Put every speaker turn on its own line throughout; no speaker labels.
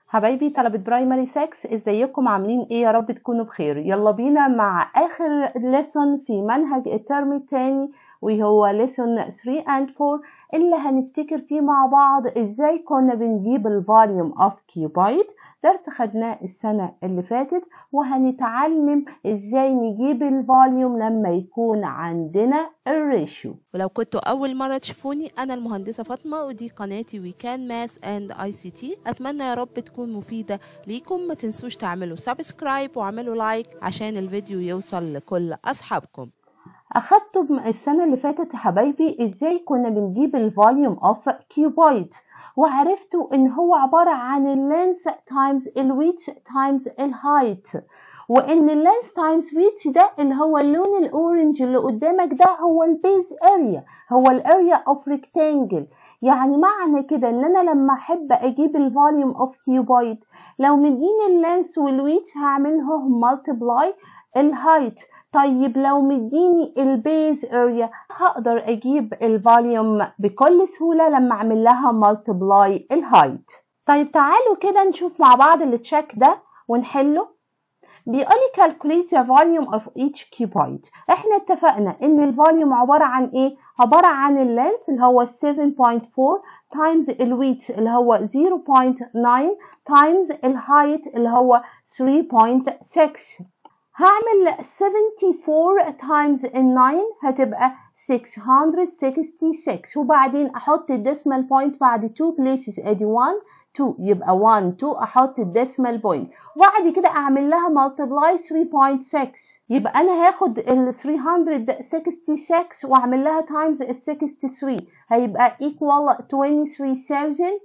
حبايبي طلبة برايمري 6 ازيكم عاملين ايه يا رب تكونوا بخير يلا بينا مع اخر ليسون في منهج الترم الثاني وهو ليسون 3 and 4 اللي هنفتكر فيه مع بعض ازاي كنا بنجيب الفوليوم اوف كيوبايد درس خدناه السنة اللي فاتت وهنتعلم ازاي نجيب الفوليوم لما يكون عندنا الريشيو
ولو كنتوا أول مرة تشوفوني أنا المهندسة فاطمة ودي قناتي ويكان ماث أند أي سي تي أتمنى يا رب تكون مفيدة ليكم ما تنسوش تعملوا سبسكرايب واعملوا لايك عشان الفيديو يوصل لكل أصحابكم
أخدتم السنة اللي فاتت يا حبايبي إزاي كنا بنجيب الفوليوم أوف كيوبايد وعرفتوا إن هو عبارة عن اللينس تايمز الويت تايمز الهايت وإن اللينس تايمز ويت ده اللي هو اللون الأورنج اللي قدامك ده هو البيز اريا هو الاريا اوف ريكتانجل يعني معنى كده إن أنا لما أحب أجيب الفوليوم أوف كيوبايد لو مديني اللينس والويت هعملهم مالتبلاي الهايت طيب لو مديني البيز اريا هقدر اجيب الفوليوم بكل سهوله لما اعمل لها مالتبلاي الهايت طيب تعالوا كده نشوف مع بعض التشيك ده ونحله بيقولي calculate the volume of each cuboid احنا اتفقنا ان الفوليوم عبارة عن ايه عبارة عن اللينس اللي هو 7.4 times الويت اللي هو 0.9 times الهايت اللي هو 3.6 هعمل 74 times ال 9 هتبقى 666 وبعدين احط الديسمال بوينت بعد 2 places ادي 1 2 يبقى 1 2 احط الديسمال بوينت وبعد كده اعمل لها ملتبلاي 3.6 يبقى انا هاخد ال 366 واعمل لها تايمز ال 63 هيبقى equal 23000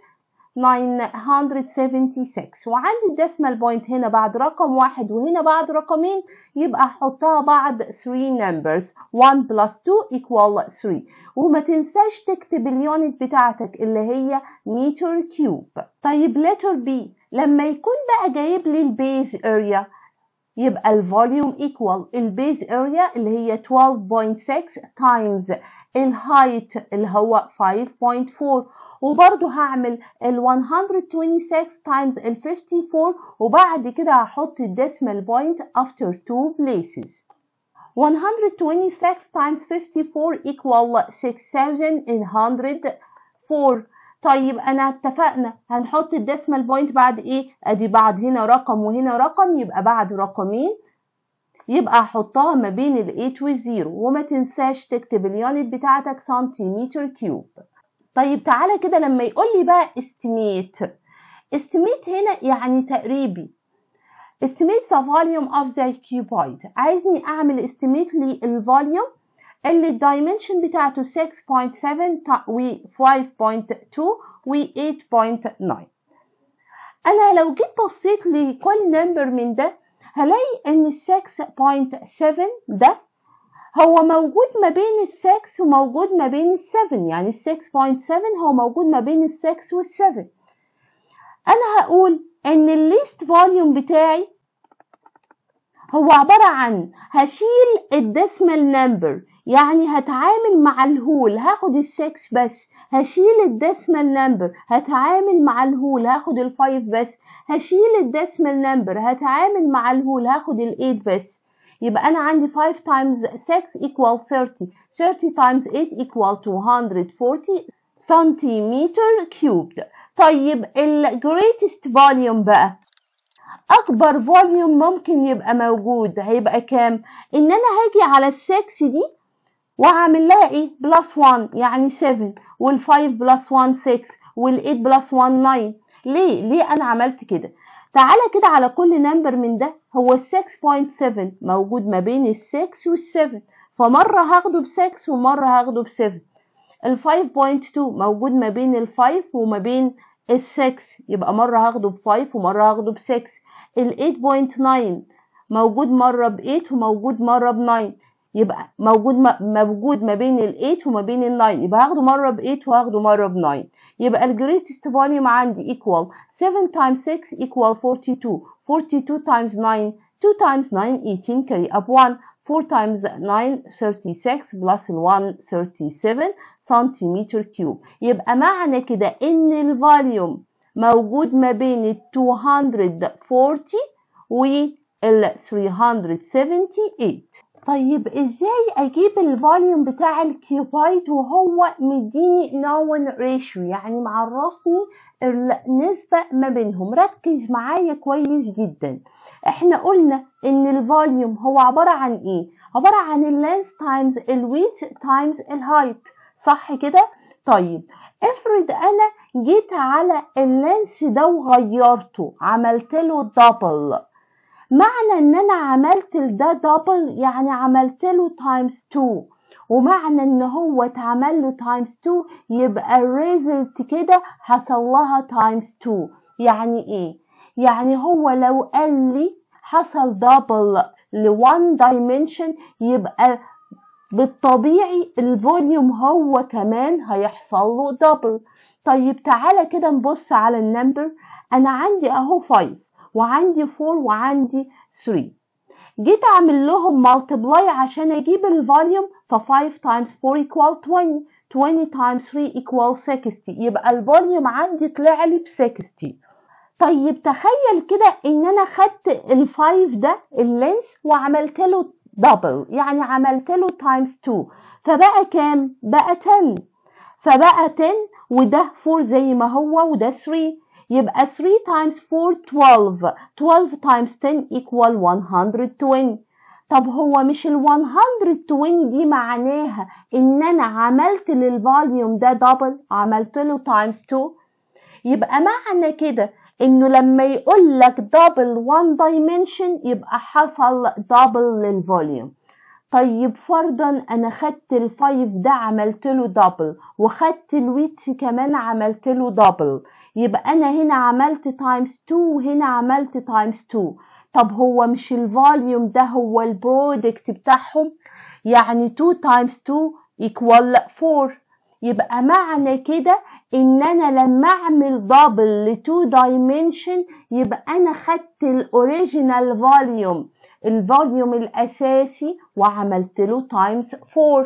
976 وعندي الديسمال بوينت هنا بعد رقم واحد وهنا بعد رقمين يبقى احطها بعد 3 numbers 1 plus 2 equal 3 وما تنساش تكتب اليونت بتاعتك اللي هي متر كيوب طيب letter B لما يكون بقى جايب لي البيز اريا يبقى الفوليوم equal البيز اريا اللي هي 12.6 times الهايت اللي هو 5.4 وبرضو هعمل ال 126 times ال 54 وبعد كده هحط الديسمال بوينت after two places 126 times 54 equal 6104 طيب انا اتفقنا هنحط الديسمال بوينت بعد ايه ادي بعد هنا رقم وهنا رقم يبقى بعد رقمين يبقى احطها ما بين ال 8 وال 0 وما تنساش تكتب اليونت بتاعتك سنتيمتر كيوب طيب تعالى كده لما يقول لي بقى استيميت استيميت هنا يعني تقريبي استيميت the volume of the cuboid عايزني اعمل استيميت للفوليوم اللي الدايمنشن بتاعته 6.7 و 5.2 و 8.9 انا لو جيت بصيت لكل نمبر من ده هلاقي ان 6.7 ده هو موجود ما بين ال 6 وموجود ما بين ال 7 يعني ال 6.7 هو موجود ما بين ال 6 وال 7 انا هقول ان الليست فوليوم بتاعي هو عبارة عن هشيل الديسمال نمبر يعني هتعامل مع الهول هاخد ال 6 بس هشيل الديسمال نمبر هتعامل مع الهول هاخد ال 5 بس هشيل الديسمال نمبر هتعامل مع الهول هاخد ال 8 بس يبقى أنا عندي 5 times 6 equal 30 30 times 8 equal 240 سنتيمتر كيوبد طيب ال greatest volume بقى أكبر فوليوم ممكن يبقى موجود هيبقى كام؟ إن أنا هاجي على ال 6 دي وأعمل لها إيه؟ بلس 1 يعني 7 وال 5 بلس 1 6 وال 8 بلس 1 9 ليه؟ ليه أنا عملت كده؟ تعالى كده على كل نمبر من ده هو ال 6.7 موجود ما بين ال 6 وال 7 فمرة هاخده ب 6 ومرة هاخده ب 7 ال 5.2 موجود ما بين ال 5 وما بين ال 6 يبقى مرة هاخده ب 5 ومرة هاخده ب 6 ال 8.9 موجود مرة ب 8 وموجود مرة ب 9 يبقى موجود موجود ما بين ال 8 وما بين ال 9 يبقى هاخده مرة ب 8 وهاخده مرة ب 9 يبقى ال greatest volume عندي equal 7 times 6 equal 42 42 times 9 2 times 9 18 carry up 1 4 times 9 36 plus 1 37 سنتيمتر كيوب يبقى معنى كده ان الفوليوم موجود ما بين ال 240 وال 378 طيب ازاي اجيب الفوليوم بتاع الكيوبايد وهو مديني نون ريشيو يعني معرفني النسبة ما بينهم ركز معايا كويس جدا احنا قلنا ان الفوليوم هو عبارة عن ايه عبارة عن اللينس تايمز الويت تايمز الهايت صح كده طيب افرض انا جيت على اللينس ده وغيرته عملت له دبل معنى ان انا عملت ده دبل يعني عملت له تايمز 2 ومعنى ان هو اتعمل له تايمز 2 يبقى الريزلت كده حصل لها تايمز 2 يعني ايه يعني هو لو قال لي حصل دبل ل 1 dimension يبقى بالطبيعي الفوليوم هو كمان هيحصل له دبل طيب تعالى كده نبص على النمبر انا عندي اهو 5 وعندي 4 وعندي 3 جيت اعمل لهم مالتبلاي عشان اجيب الفوليوم ف 5 times 4 equal 20 20 times 3 equal 60 يبقى الفوليوم عندي طلع لي ب 60 طيب تخيل كده ان انا خدت ال5 ده اللينس وعملت له دبل يعني عملت له تايمز 2 فبقى كام بقى 10 فبقى 10 وده 4 زي ما هو وده 3 يبقى 3 times 4 12 12 times 10 equal 120 طب هو مش ال 120 دي معناها ان انا عملت للفوليوم ده دبل عملت له times 2 يبقى معنى كده انه لما يقول لك دبل 1 dimension يبقى حصل دبل للفوليوم طيب فرضا انا خدت الفايف ده عملت له دبل وخدت الويتس كمان عملت له دبل يبقى انا هنا عملت تايمز 2 وهنا عملت تايمز 2 طب هو مش الفوليوم ده هو البرودكت بتاعهم يعني 2 تايمز 2 equal 4 يبقى معنى كده ان انا لما اعمل دبل ل 2 dimension يبقى انا خدت الاوريجينال فوليوم الفوليوم الاساسي وعملت له تايمز 4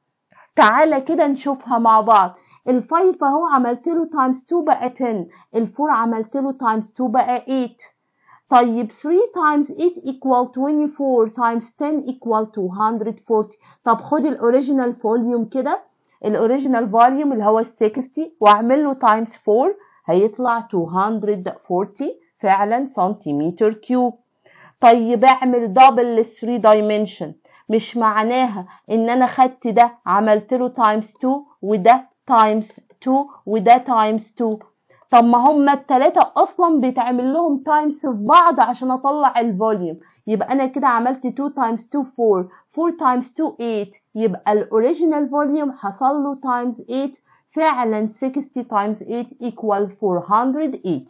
تعالى كده نشوفها مع بعض الفايف اهو عملت له تايمز 2 بقى 10 الفور عملت له تايمز 2 بقى 8 طيب 3 times 8 equal 24 times 10 equal 240 طب خد الاوريجينال فوليوم كده الاوريجينال فوليوم اللي هو ال 60 واعمل له تايمز 4 هيطلع 240 فعلا سنتيمتر كيوب طيب اعمل دبل لل 3 dimension مش معناها ان انا خدت ده عملت له تايمز 2 وده تايمز 2 وده تايمز 2 طب ما هما التلاتة اصلا بيتعمل لهم تايمز في بعض عشان اطلع الفوليوم يبقى انا كده عملت 2 تايمز 2 4 4 تايمز 2 8 يبقى الاوريجينال فوليوم حصل له تايمز 8 فعلا 60 تايمز 8 equal 480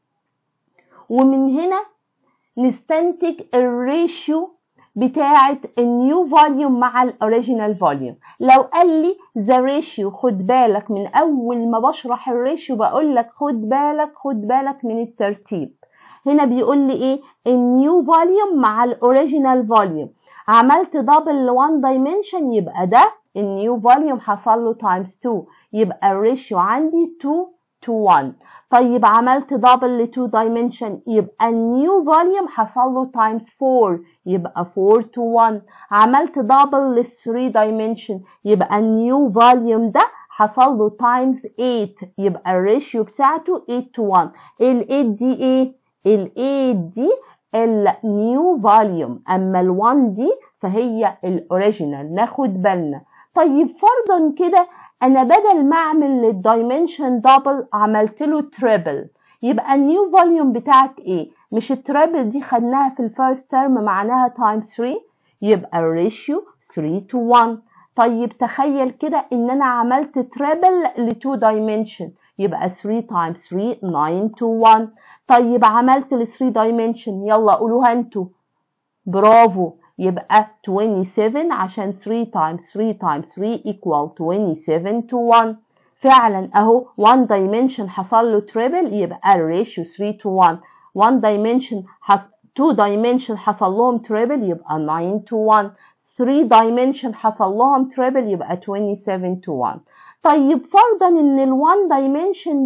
ومن هنا نستنتج الريشيو بتاعة النيو فوليوم مع الاوريجينال فوليوم لو قال لي ذا ريشيو خد بالك من اول ما بشرح الريشيو بقول لك خد بالك خد بالك من الترتيب هنا بيقول لي ايه النيو فوليوم مع الاوريجينال فوليوم عملت دبل ل 1 دايمنشن يبقى ده النيو فوليوم حصل له تايمز 2 يبقى الريشيو عندي 2 to 1 طيب عملت دبل ل 2 dimension يبقى النيو فوليوم حصل له تايمز 4 يبقى 4 to 1 عملت دبل ل 3 dimension يبقى النيو فوليوم ده حصل له تايمز 8 يبقى الريشيو بتاعته 8 to 1 ال 8 دي ايه ال 8 دي النيو فوليوم اما ال 1 دي فهي الاوريجينال ناخد بالنا طيب فرضا كده انا بدل ما اعمل للدايمنشن دبل عملت له تريبل يبقى النيو فوليوم بتاعك ايه مش التريبل دي خدناها في الفيرست ترم معناها تايم 3 يبقى الريشيو 3 to 1 طيب تخيل كده ان انا عملت تريبل ل 2 دايمنشن يبقى 3 times 3 9 to 1 طيب عملت ل 3 دايمنشن يلا قولوها انتوا برافو يبقى 27 عشان 3 times 3 times 3 equal 27 to 1 فعلا اهو 1 dimension حصل له تريبل يبقى الريشيو 3 to 1 1 dimension حص... 2 dimension حصل لهم تريبل يبقى 9 to 1 3 dimension حصل لهم تريبل يبقى 27 to 1 طيب فرضا ان ال 1 dimension ده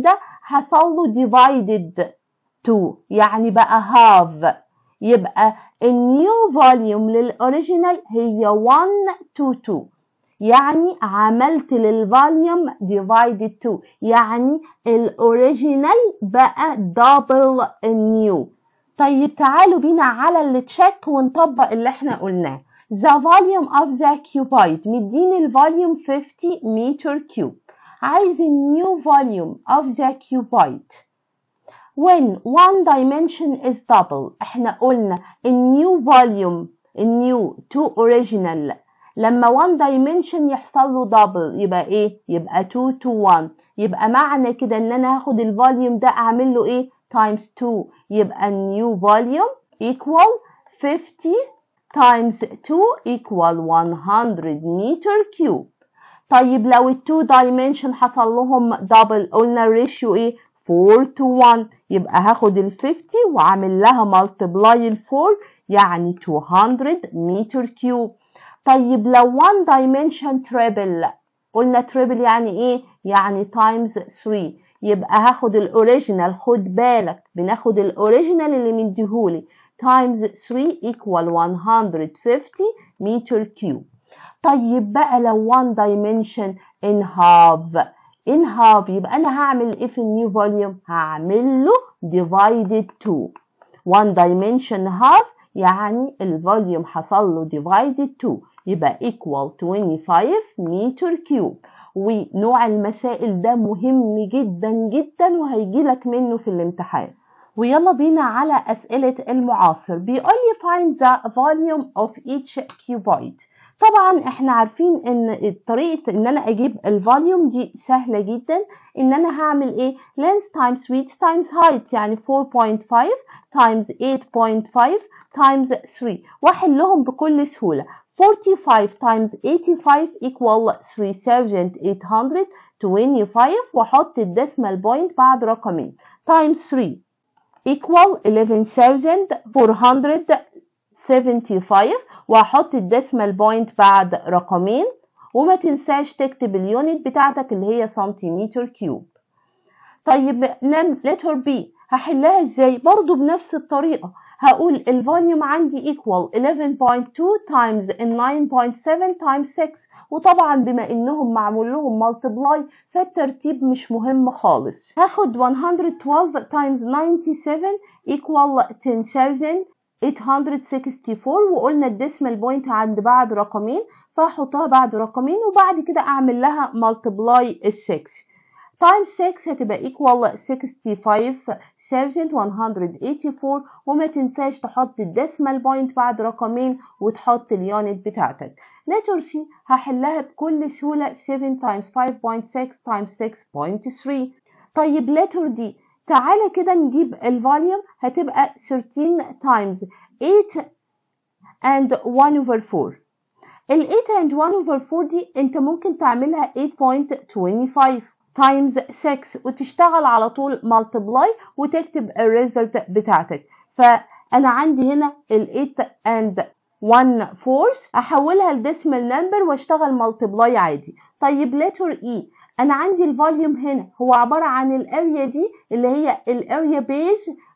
حصل له divided 2 يعني بقى half يبقى النيو فوليوم للأوريجينال هي 1 to 2 يعني عملت للفوليوم divided 2 يعني الأوريجينال بقى دبل النيو طيب تعالوا بينا على التشيك ونطبق اللي احنا قلناه The volume of the cuboid مديني الفوليوم 50 متر كيوب عايز النيو volume of the cuboid when one dimension is double احنا قلنا النيو volume النيو to original لما one dimension يحصل له double يبقى ايه يبقى 2 to 1 يبقى معنى كده ان انا هاخد الفوليوم ده اعمل له ايه times 2 يبقى النيو volume equal 50 times 2 equal 100 meter cube طيب لو ال 2 dimension حصل لهم double قلنا الريشيو ايه 4 to 1 يبقى هاخد ال 50 واعمل لها multiply ال 4 يعني 200 meter cube طيب لو 1 dimension triple قلنا triple يعني ايه يعني times 3 يبقى هاخد الاوريجينال خد بالك بناخد الاوريجينال اللي مديهولي times 3 equal 150 meter cube طيب بقى لو 1 dimension in half in half يبقى انا هعمل ايه في النيو فوليوم هعمل له divided 2 1 dimension half يعني الفوليوم حصل له divided 2 يبقى equal 25 meter cube ونوع المسائل ده مهم جدا جدا وهيجي لك منه في الامتحان ويلا بينا على أسئلة المعاصر بيقول لي find the volume of each cuboid طبعا احنا عارفين ان طريقة ان انا اجيب الفوليوم دي سهلة جدا ان انا هعمل ايه length times width times height يعني 4.5 times 8.5 times 3 واحلهم بكل سهولة 45 times 85 equal 3825 واحط الديسمال بوينت بعد رقمين times 3 equal 11475 واحط الديسمال بوينت بعد رقمين وما تنساش تكتب اليونت بتاعتك اللي هي سنتيمتر كيوب طيب نم letter B هحلها ازاي برضو بنفس الطريقة هقول الفوليوم عندي equal 11.2 times 9.7 times 6 وطبعا بما انهم معمول لهم multiply فالترتيب مش مهم خالص هاخد 112 times 97 equal 10864 وقلنا الديسمال بوينت عند بعد رقمين فهحطها بعد رقمين وبعد كده اعمل لها multiply ال 6 times 6 هتبقى equal 65184 وما تنساش تحط الديسمال بوينت بعد رقمين وتحط اليونت بتاعتك letter C هحلها بكل سهولة 7 times 5.6 times 6.3 طيب letter D تعالى كده نجيب الفوليوم هتبقى 13 times 8 and 1 over 4 ال 8 and 1 over 4 دي انت ممكن تعملها 8.25 times 6 وتشتغل على طول multiply وتكتب الريزلت بتاعتك فانا عندي هنا ال 8 and 1 fourth احولها لديسمال نمبر واشتغل multiply عادي طيب letter E انا عندي الفوليوم هنا هو عبارة عن الاريا دي اللي هي الاريا بيز 48.2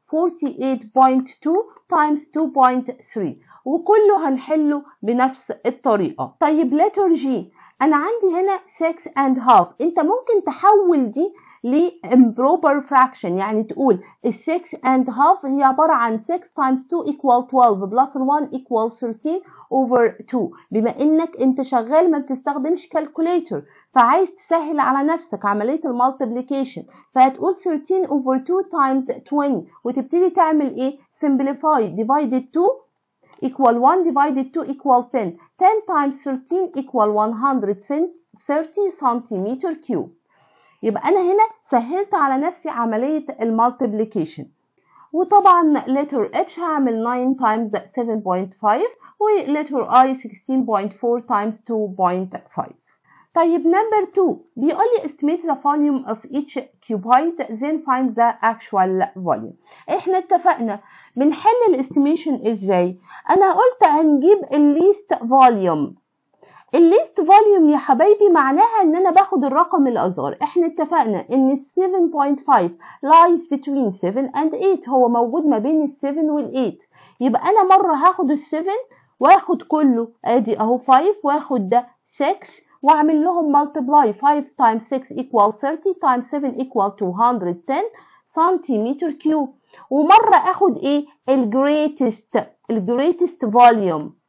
times 2.3 وكله هنحله بنفس الطريقة طيب letter G انا عندي هنا 6 and half انت ممكن تحول دي ل improper fraction يعني تقول ال 6 and half هي عبارة عن 6 times 2 equal 12 plus 1 equal 13 over 2 بما انك انت شغال ما بتستخدمش calculator فعايز تسهل على نفسك عملية المالتيبليكيشن فهتقول 13 over 2 times 20 وتبتدي تعمل ايه simplify divided 2 equal 1 divided 2 equal 10 10 times 13 equal 130 centimeter cube يبقى أنا هنا سهلت على نفسي عملية المالتيبليكيشن وطبعا letter H هعمل 9 times 7.5 و letter I 16.4 times 2.5 طيب number 2 بيقول لي estimate the volume of each cuboid then find the actual volume احنا اتفقنا بنحل الاستيميشن ازاي انا قلت هنجيب الليست فوليوم الليست فوليوم يا حبايبي معناها ان انا باخد الرقم الاصغر احنا اتفقنا ان ال 7.5 lies between 7 and 8 هو موجود ما بين ال 7 وال 8 يبقى انا مره هاخد ال 7 واخد كله ادي اهو 5 واخد ده 6 واعمل لهم multiply 5 times 6 equal 30 times 7 equal 210 سنتيمتر كيوب ومره اخد ايه الجريتست الجريتست فوليوم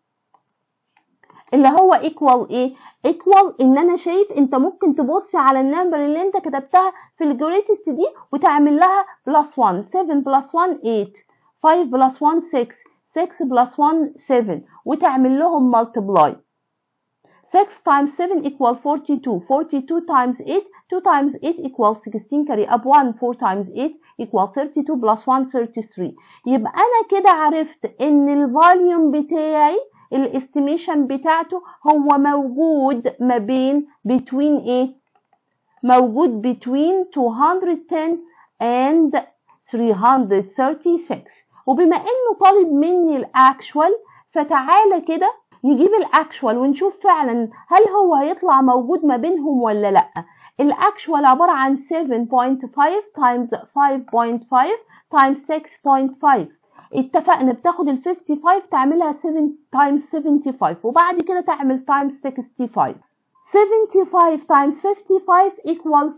اللي هو equal ايه equal ان انا شايف انت ممكن تبص على النمبر اللي انت كتبتها في الجريتست دي وتعمل لها بلس 1 7 بلس 1 8 5 بلس 1 6 6 بلس 1 7 وتعمل لهم multiply 6 times 7 equal 42 42 times 8 2 times 8 equal 16 carry up 1 4 times 8 equal 32 plus 1 33 يبقى انا كده عرفت ان الفوليوم بتاعي الاستيميشن بتاعته هو موجود ما بين between ايه موجود between 210 and 336 وبما انه طالب مني الاكشوال فتعالى كده نجيب الاكشوال ونشوف فعلا هل هو هيطلع موجود ما بينهم ولا لا الاكشوال عبارة عن 7.5 times 5.5 times 6.5 اتفقنا بتاخد ال 55 تعملها 7 times 75 وبعد كده تعمل times 65 75 times 55 equal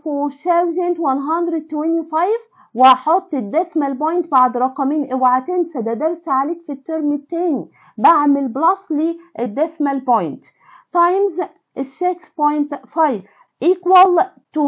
4125 واحط الديسمال بوينت بعد رقمين اوعى تنسى ده درس عليك في الترم التاني بعمل بلس للديسمال بوينت times 6.5 equal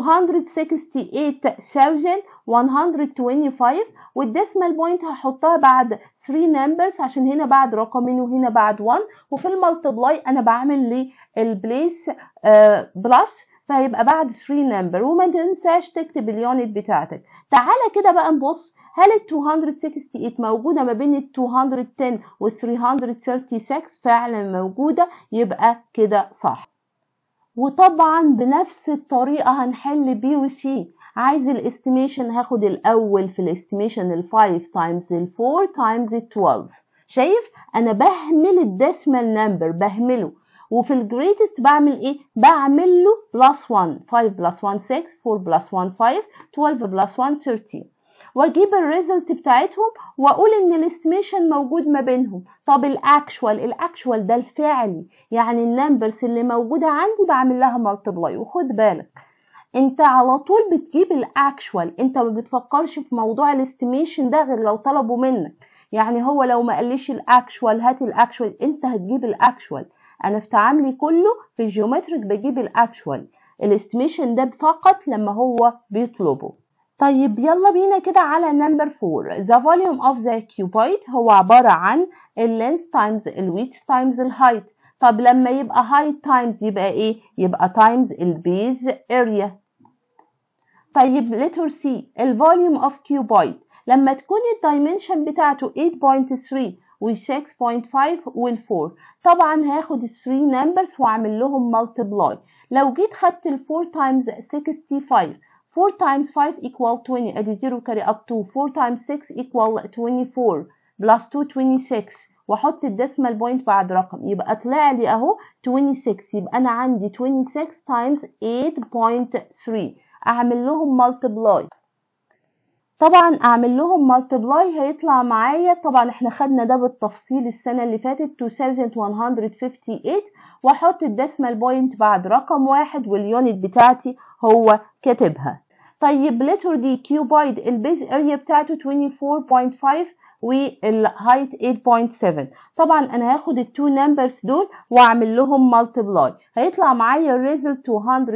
268,125 والديسمال بوينت هحطها بعد 3 نمبرز عشان هنا بعد رقمين وهنا بعد 1 وفي المالتبلاي انا بعمل للبليس آه بلس فهيبقى بعد 3 نمبر وما تنساش تكتب اليونت بتاعتك تعالى كده بقى نبص هل ال 268 موجودة ما بين ال 210 وال 336 فعلا موجودة يبقى كده صح وطبعا بنفس الطريقة هنحل بي وسي عايز الاستيميشن هاخد الاول في الاستيميشن ال 5 تايمز ال 4 تايمز ال 12 شايف انا بهمل الديسمال نمبر بهمله وفي الجريتست بعمل ايه بعمل له بلس 1 5 بلس 1 6 4 بلس 1 5 12 بلس 1 13 واجيب الريزلت بتاعتهم واقول ان الاستيميشن موجود ما بينهم طب الاكشوال الاكشوال ده الفعلي يعني النمبرز اللي موجوده عندي بعمل لها مالتبلاي وخد بالك انت على طول بتجيب الاكشوال انت ما بتفكرش في موضوع الاستيميشن ده غير لو طلبوا منك يعني هو لو ما قاليش الاكشوال هات الاكشوال انت هتجيب الاكشوال انا في تعاملي كله في الجيومتريك بجيب الاكشوال الاستيميشن ده فقط لما هو بيطلبه طيب يلا بينا كده على نمبر 4 the volume of the cuboid هو عبارة عن ال length times ال width times ال height طب لما يبقى height times يبقى ايه يبقى times ال base area طيب letter C ال volume of cuboid لما تكون الدايمنشن بتاعته 8.3 و 6.5 وال 4 طبعا هاخد ال 3 numbers واعمل لهم multiply لو جيت خدت ال 4 times 65 4 times 5 equal 20 ادي 0 carry up to 4 times 6 equal 24 plus 2 26 واحط الديسمال بوينت بعد رقم يبقى طلع لي اهو 26 يبقى انا عندي 26 times 8.3 اعمل لهم multiply طبعا اعمل لهم مالتبلاي هيطلع معايا طبعا احنا خدنا ده بالتفصيل السنة اللي فاتت 2158 واحط الديسمال بوينت بعد رقم واحد واليونت بتاعتي هو كاتبها طيب لتر دي كيوبايد البيز اريا بتاعته 24.5 والهايت 8.7 طبعا انا هاخد التو نمبرز دول واعمل لهم مالتبلاي هيطلع معايا الريزلت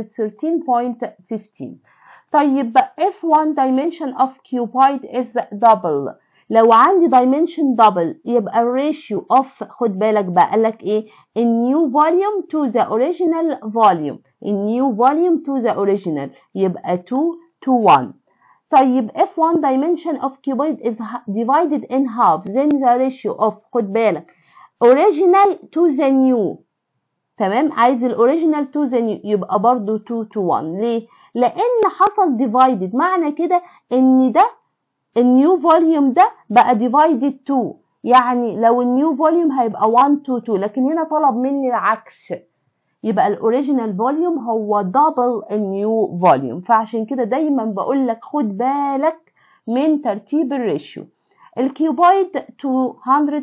213.15 طيب if one dimension of cuboid is double لو عندي dimension double يبقى الريشيو of خد بالك بقى قالك ايه a new volume to the original volume a new volume to the original يبقى 2 to 1 طيب if one dimension of cuboid is divided in half then the ratio of خد بالك original to the new تمام عايز الاوريجينال to the new يبقى برضو 2 to 1 ليه لان حصل divided معنى كده ان ده النيو فوليوم ده بقى divided 2 يعني لو النيو فوليوم هيبقى 1 2 2 لكن هنا طلب مني العكس يبقى الاوريجينال فوليوم هو دبل النيو فوليوم فعشان كده دايما بقول لك خد بالك من ترتيب الريشيو الكيوبايد 200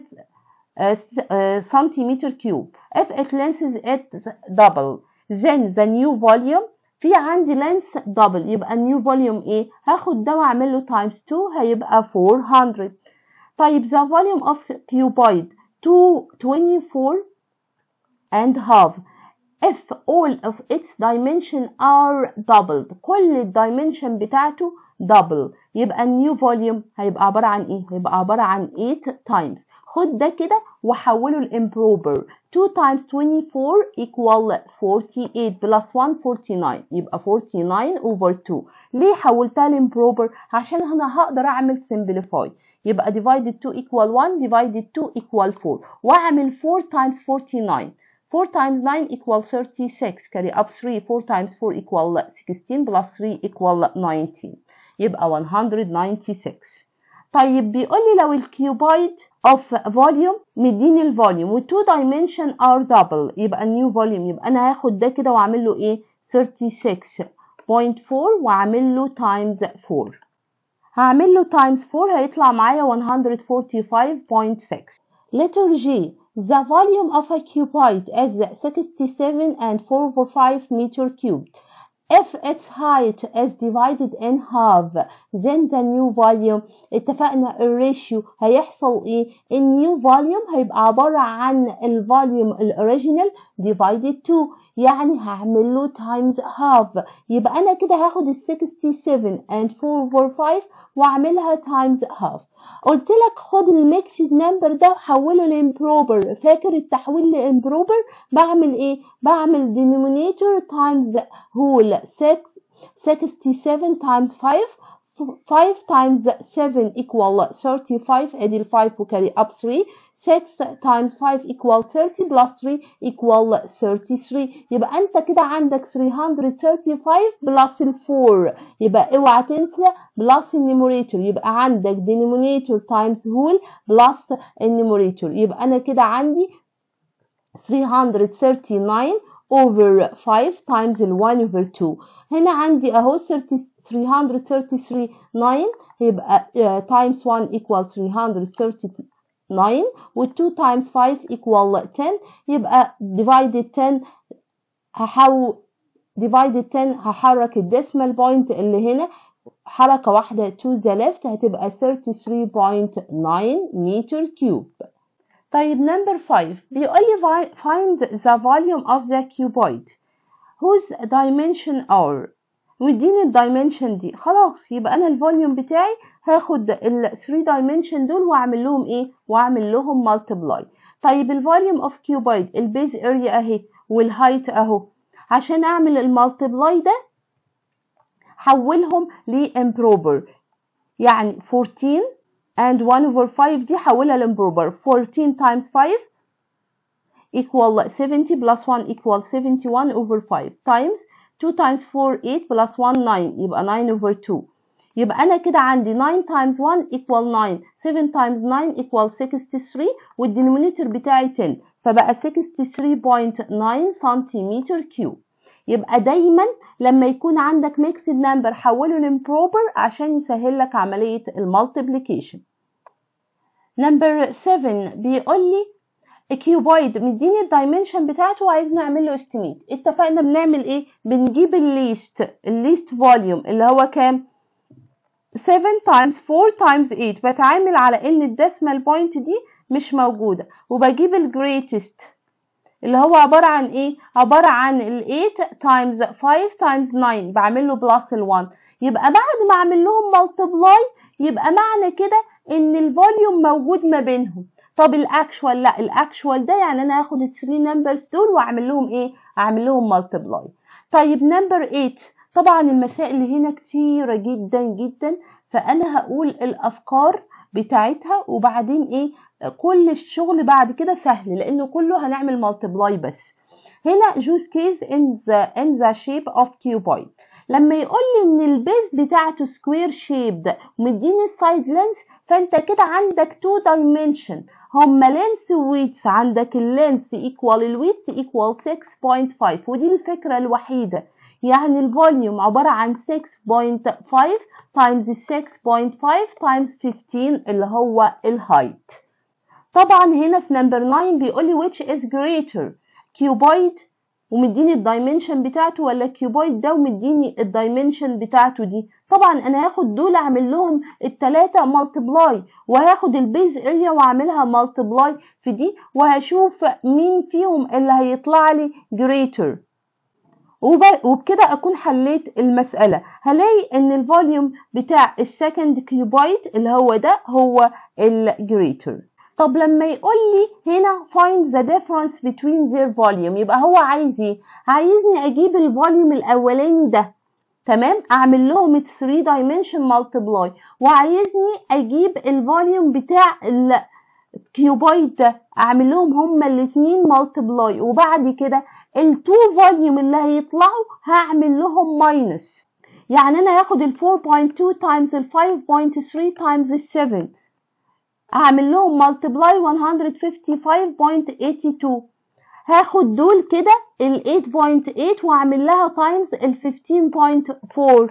سنتيمتر كيوب if it lenses it double then the new volume في عندي length double يبقى النيو فوليوم ايه هاخد ده واعمل له times 2 هيبقى 400 طيب the volume of cuboid 224 and half if all of its dimension are doubled كل الدايمنشن بتاعته double يبقى النيو فوليوم هيبقى عبارة عن ايه؟ هيبقى عبارة عن 8 times خد ده كده وحوله الامبروبر 2 times 24 equal 48 plus 1 49 يبقى 49 over 2 ليه حولتها الامبروبر؟ عشان انا هقدر اعمل simplify يبقى divided 2 equal 1 divided 2 equal 4 واعمل 4 times 49 4 times 9 equal 36 carry up 3 4 times 4 equal 16 plus 3 equal 19 يبقى 196 طيب بيقول لي لو الكيوبايد of volume مديني الفوليوم و 2 dimension are double يبقى النيو فوليوم يبقى انا هاخد ده كده واعمل له ايه 36.4 واعمل له times 4 هعمل له times 4 هيطلع معايا 145.6 letter G The volume of a cuboid is 67 and 4 over 5 meter cubed. If its height is divided in half, then the new volume اتفقنا الريشيو هيحصل ايه؟ النيو volume هيبقى عبارة عن الفوليوم الاوريجينال divided 2 يعني هعمل له times half يبقى انا كده هاخد ال 67 and 4 over 5 واعملها times half قلت لك خد الميكسد نمبر ده وحوله لامبروبر فاكر التحويل لامبروبر بعمل ايه بعمل denominator times whole 6 67 times 5 5 times 7 equal 35 ادي ال 5 وكاري up 3 6 times 5 equal 30 plus 3 equal 33 يبقى انت كده عندك 335 plus ال 4 يبقى اوعى تنسى plus النيموريتور يبقى عندك denominator times whole plus النيموريتور يبقى انا كده عندي 339 over 5 times ال 1 over 2 هنا عندي اهو 333 9 يبقى uh, times 1 equals 339 و 2 times 5 equal 10 يبقى divided 10 هحو divided 10 هحرك الديسمال بوينت اللي هنا حركة واحدة to the left هتبقى 33.9 meter cube طيب number 5 بيقول لي find the volume of the cuboid whose dimension are مديني الدايمنشن دي خلاص يبقى انا الفوليوم بتاعي هاخد ال 3 دايمنشن دول واعمل لهم ايه واعمل لهم مالتبلاي طيب الفوليوم اوف كيوبايد البيز اريا اهي والهايت اهو عشان اعمل المالتبلاي ده حولهم لامبروبر يعني 14 and 1 over 5 دي حولها لامبروبر 14 times 5 equal 70 plus 1 equal 71 over 5 times 2 times 4 8 plus 1 9 يبقى 9 over 2 يبقى أنا كده عندي 9 times 1 equal 9 7 times 9 equal 63 والدينومينيتور بتاعي 10 فبقى 63.9 سنتيمتر كيوب يبقى دايما لما يكون عندك ميكسد نمبر حوله لامبروبر عشان يسهل لك عملية المالتيبليكيشن نمبر 7 بيقول لي الكيوبويد مديني الدايمنشن بتاعته وعايز نعمل له استيميت اتفقنا بنعمل ايه بنجيب الليست الليست فوليوم اللي هو كام 7 times 4 times 8 بتعامل على ان الديسمال بوينت دي مش موجودة وبجيب الجريتست اللي هو عبارة عن ايه عبارة عن ال 8 times 5 times 9 بعمل له بلس ال 1 يبقى بعد ما اعمل لهم مالتبلاي يبقى معنى كده ان الفوليوم موجود ما بينهم طب الاكشوال لا الاكشوال ده يعني انا هاخد ال 3 نمبرز دول واعمل لهم ايه اعمل لهم مالتبلاي طيب نمبر 8 طبعا المسائل اللي هنا كتيرة جدا جدا فانا هقول الافكار بتاعتها وبعدين ايه كل الشغل بعد كده سهل لانه كله هنعمل مالتبلاي بس هنا جوز كيس in the in the shape of cuboid لما يقول لي ان البيز بتاعته سكوير شيبد ومديني السايد لينس فانت كده عندك تو دايمنشن هما لينس وويتس عندك اللينس ايكوال الويتس ايكوال 6.5 ودي الفكره الوحيده يعني الفوليوم عباره عن 6.5 تايمز 6.5 تايمز 15 اللي هو الهايت طبعا هنا في نمبر 9 بيقول لي which is greater cuboid ومديني الدايمنشن بتاعته ولا الكيوبويد ده ومديني الدايمنشن بتاعته دي طبعا انا هاخد دول اعمل لهم التلاتة مالتبلاي وهاخد البيز اريا واعملها مالتبلاي في دي وهشوف مين فيهم اللي هيطلع لي greater وبكده اكون حليت المسألة هلاقي ان الفوليوم بتاع السكند كيوبويد اللي هو ده هو الجريتر طب لما يقول لي هنا find the difference between their volume يبقى هو عايز ايه عايزني اجيب الفوليوم الاولاني ده تمام اعمل لهم 3 dimension multiply وعايزني اجيب الفوليوم بتاع الكيوبويد ده اعمل لهم هما الاثنين multiply وبعد كده التو فوليوم اللي هيطلعوا هعمل لهم ماينس يعني انا هاخد ال 4.2 تايمز ال 5.3 تايمز ال 7 هعمل لهم ملتبلاي 155.82 هاخد دول كده ال 8.8 واعمل لها تايمز ال 15.4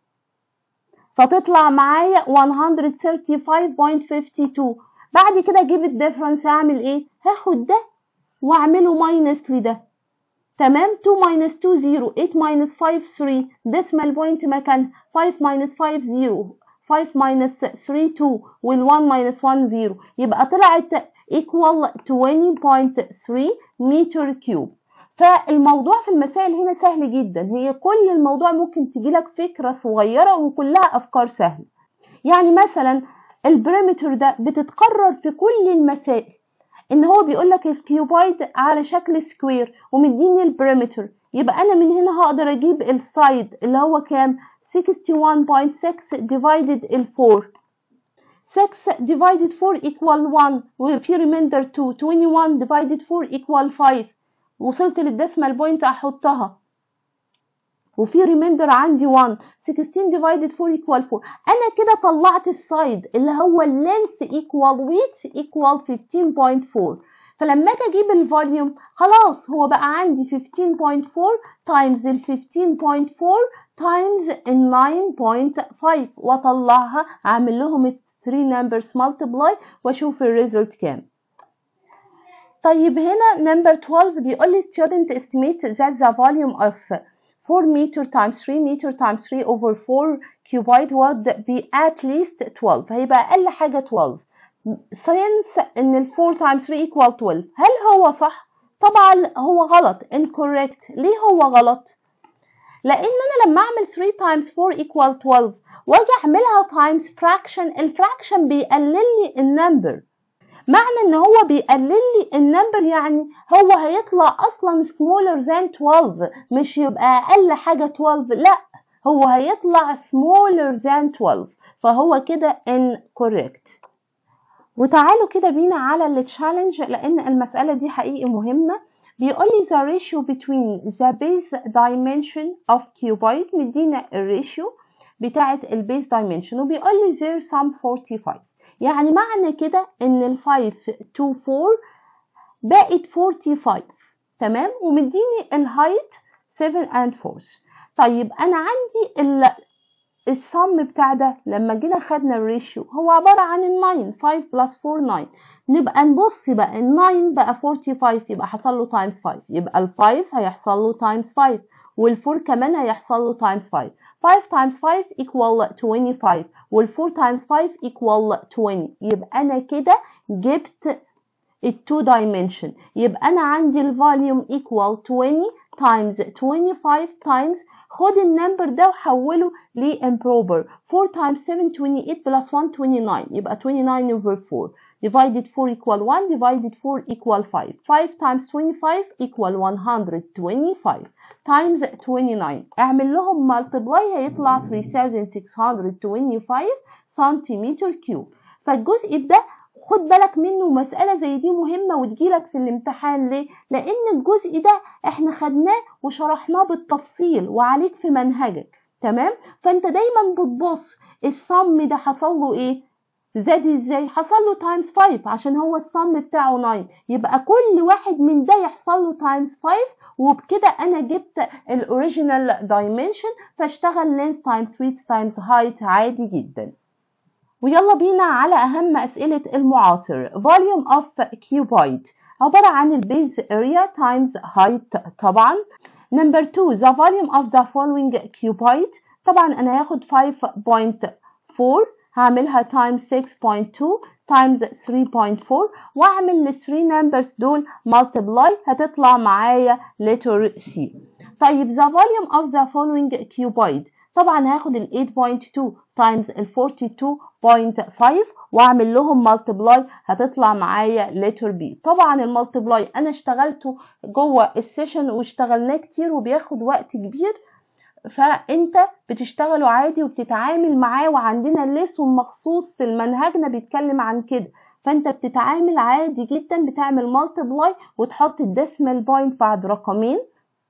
فتطلع معايا 135.52 بعد كده اجيب الديفرنس اعمل ايه هاخد ده واعمله ماينس لده تمام 2 minus 2 0 8 minus 5 3 decimal point مكان 5 minus 5 0 5 minus 3 2 وال 1 minus 1 0 يبقى طلعت equal 20.3 متر كيوب فالموضوع في المسائل هنا سهل جدا هي كل الموضوع ممكن تجيلك فكرة صغيرة وكلها أفكار سهلة يعني مثلا البريمتر ده بتتكرر في كل المسائل ان هو بيقول لك الكيوبايد على شكل سكوير ومديني البريمتر يبقى انا من هنا هقدر اجيب السايد اللي هو كام 61.6 divided ال 4 6 divided 4 equal 1 وفي remainder 2 21 divided 4 equal 5 وصلت للديسمال بوينت احطها وفي ريميندر عندي 1 16 divided 4 equal 4 انا كده طلعت السايد اللي هو اللينس equal width equal 15.4 فلما اجي اجيب الفوليوم خلاص هو بقى عندي 15.4 times ال 15.4 times ال 9.5 واطلعها اعمل لهم 3 numbers multiply واشوف الريزلت كام طيب هنا number 12 بيقول لي student estimate that the volume of 4 meter times 3 meter times 3 over 4 cuboid would be at least 12 هيبقى أقل حاجة 12 since إن ال 4 times 3 equal 12 هل هو صح؟ طبعا هو غلط incorrect ليه هو غلط؟ لأن أنا لما أعمل 3 times 4 equal 12 وأجي أعملها times fraction الفراكشن بيقلل لي النمبر معنى ان هو بيقلل لي النمبر يعني هو هيطلع اصلا smaller than 12 مش يبقى اقل حاجة 12 لا هو هيطلع smaller than 12 فهو كده incorrect وتعالوا كده بينا على التشالنج لان المسألة دي حقيقي مهمة بيقول لي the ratio between the base dimension of cuboid مدينا الريشيو بتاعة البيز dimension وبيقول لي there some 45 يعني معنى كده ان ال 5 to 4 بقت 45 تمام ومديني الهايت 7 and 4 طيب انا عندي ال الصم بتاع ده لما جينا خدنا الريشيو هو عبارة عن ال 9 5 بلس 4 9 نبقى نبص بقى ال 9 بقى 45 يبقى حصل له تايمز 5 يبقى ال 5 هيحصل له تايمز 5 وال 4 كمان هيحصل له تايمز 5 5 times 5 equal 25 وال 4 times 5 equal 20 يبقى أنا كده جبت ال 2 dimension يبقى أنا عندي ال volume equal 20 times 25 times خد النمبر ده وحوله ل improper 4 times 7 28 plus 1 29 يبقى 29 over 4 divided 4 equal 1 divided 4 equal 5 5 times 25 equal 125 times 29 اعمل لهم multiply هيطلع 3625 سنتيمتر كيوب فالجزء ده خد بالك منه مسألة زي دي مهمة وتجيلك في الامتحان ليه؟ لأن الجزء ده احنا خدناه وشرحناه بالتفصيل وعليك في منهجك تمام؟ فانت دايما بتبص الصم ده حصل له ايه؟ زاد ازاي؟ حصل له تايمز 5 عشان هو الصم بتاعه 9 يبقى كل واحد من ده يحصل له تايمز 5 وبكده انا جبت الاوريجينال دايمنشن فاشتغل لينس تايمز ويدث تايمز هايت عادي جدا ويلا بينا على أهم أسئلة المعاصر volume of cuboid عبارة عن البيز area times height طبعا number 2 the volume of the following cuboid طبعا أنا هاخد 5.4 هعملها times 6.2 times 3.4 واعمل ال 3 numbers دول multiply هتطلع معايا letter C طيب the volume of the following cuboid طبعا هاخد ال 8.2 times ال 42.5 واعمل لهم مالتبلاي هتطلع معايا letter B طبعا المالتبلاي انا اشتغلته جوه السيشن واشتغلناه كتير وبياخد وقت كبير فانت بتشتغله عادي وبتتعامل معاه وعندنا ليسون مخصوص في المنهجنا بيتكلم عن كده فانت بتتعامل عادي جدا بتعمل مالتبلاي وتحط الديسمال بوينت بعد رقمين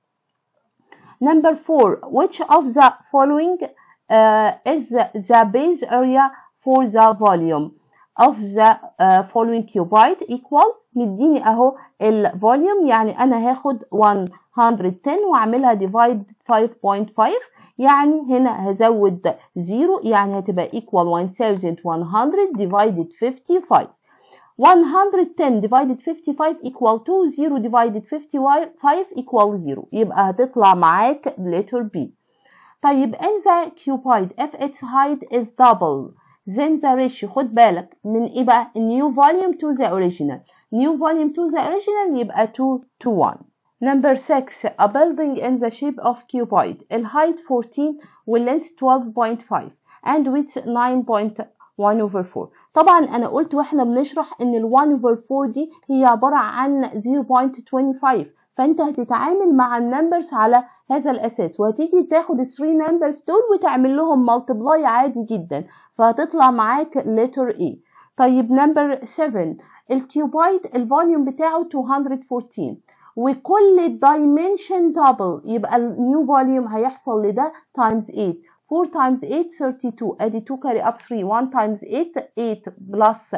Number four, which of the following uh, is the, the base area for the volume of the uh, following cuboid equal مديني اهو الفوليوم يعني انا هاخد 110 واعملها divide 5.5 يعني هنا هزود 0 يعني هتبقى equal 1100 divided 55 110 divided 55 equal to 0 divided 55 equal 0 يبقى هتطلع معاك letter B طيب in the cuboid if its height is double then the ratio خد بالك من ايه بقى new volume to the original new volume to the original يبقى 2 to 1 Number 6 a building in the shape of cuboid ال height 14 وال length 12.5 and width 9.1 over 4 طبعا انا قلت واحنا بنشرح ان ال 1 over 4 دي هي عبارة عن 0.25 فانت هتتعامل مع النمبرز على هذا الاساس وهتيجي تاخد ال 3 نمبرز دول وتعمل لهم مالتبلاي عادي جدا فهتطلع معاك letter A طيب نمبر 7 الكيوبايد الفوليوم بتاعه 214 وكل الدايمنشن دبل يبقى النيو فوليوم هيحصل لده تايمز 8 4 times 8 32 ادي 2 carry up 3 1 times 8 8 plus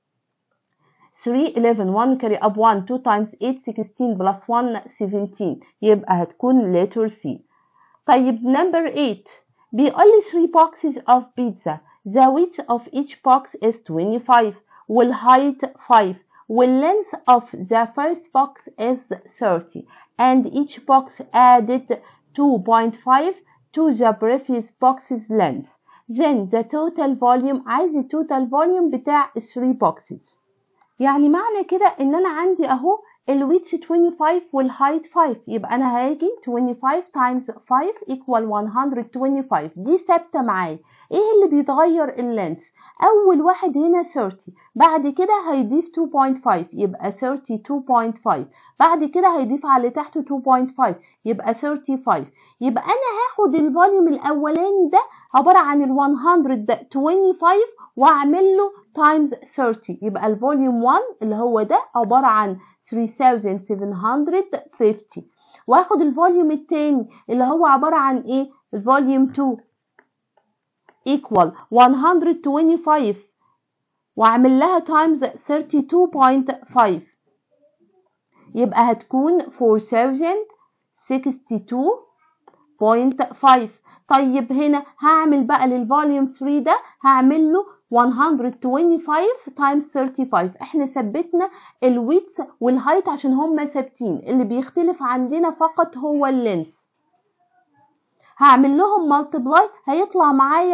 3 11 1 carry up 1 2 times 8 16 plus 1 17 يبقى هتكون letter C طيب number 8 بيقول لي 3 boxes of pizza the width of each box is 25 والheight 5 والlength of the first box is 30 and each box added 2.5 to the previous box's length then the total volume عايز التوتال volume بتاع 3 boxes يعني معنى كده ان انا عندي اهو الويتس 25 والهايت 5 يبقى انا هاجي 25 times 5 equal 125 دي ثابته معايا ايه اللي بيتغير اللينس اول واحد هنا 30 بعد كده هيضيف 2.5 يبقى 32.5 بعد كده هيضيف على اللي تحته 2.5 يبقى 35 يبقى انا هاخد الفوليوم الاولاني ده عباره عن ال 125 واعمل له تايمز 30 يبقى الفوليوم 1 اللي هو ده عباره عن 3750 واخد الفوليوم التاني اللي هو عباره عن ايه الفوليوم 2 equal 125 واعمل لها تايمز 32.5 يبقى هتكون 4062.5 طيب هنا هعمل بقى للفوليوم 3 ده هعمل له 125 times 35 احنا ثبتنا الويتس والهايت عشان هما ثابتين اللي بيختلف عندنا فقط هو اللينس هعمل لهم مالتبلاي هيطلع معايا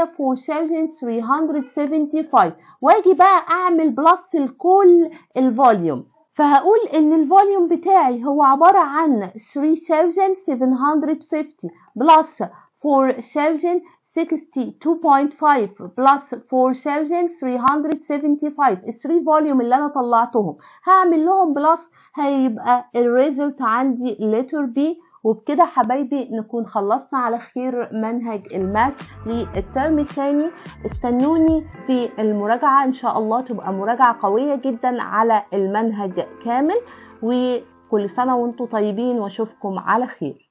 4375 واجي بقى اعمل بلس لكل الفوليوم فهقول ان الفوليوم بتاعي هو عبارة عن 3750 بلس 4062.5 بلس 4375 ال 3 فوليوم اللي انا طلعتهم هعمل لهم بلس هيبقى الريزلت عندي letter B وبكده حبايبي نكون خلصنا على خير منهج الماس للترم الثاني استنوني في المراجعة إن شاء الله تبقى مراجعة قوية جدا على المنهج كامل وكل سنة وانتم طيبين واشوفكم على خير